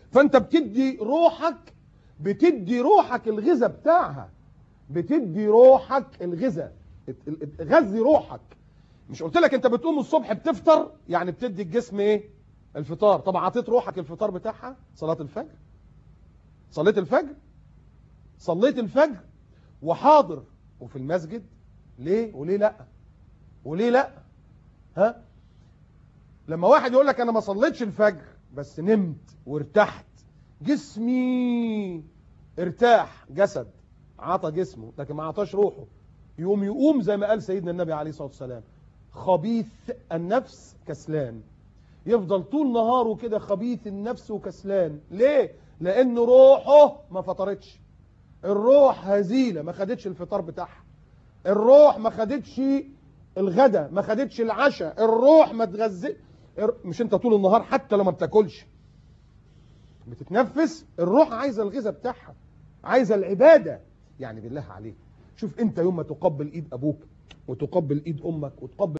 فانت بتدي روحك بتدي روحك الغذاء بتاعها بتدي روحك الغذاء ات- ال- ات- غذي روحك مش قلت لك انت بتقوم الصبح بتفطر يعني بتدي الجسم ايه الفطار طب عطيت روحك الفطار بتاعها صلاة الفجر صليت الفجر صليت الفجر وحاضر وفي المسجد ليه وليه لا وليه لا ها لما واحد يقول لك انا ما صليتش الفجر بس نمت وارتحت جسمي ارتاح جسد عطى جسمه لكن ما عطاش روحه يقوم يقوم زي ما قال سيدنا النبي عليه الصلاة والسلام خبيث النفس كسلان يفضل طول نهاره كده خبيث النفس وكسلان ليه لان روحه ما فطرتش الروح هزيلة ما خدتش الفطار بتاعها الروح ما خدتش الغدا ما خدتش العشاء الروح ما تغذي مش انت طول النهار حتى لو ما بتاكلش بتتنفس الروح عايزه الغذاء بتاعها عايزه العباده يعني بالله عليك شوف انت يوم ما تقبل ايد ابوك وتقبل ايد امك وتقبل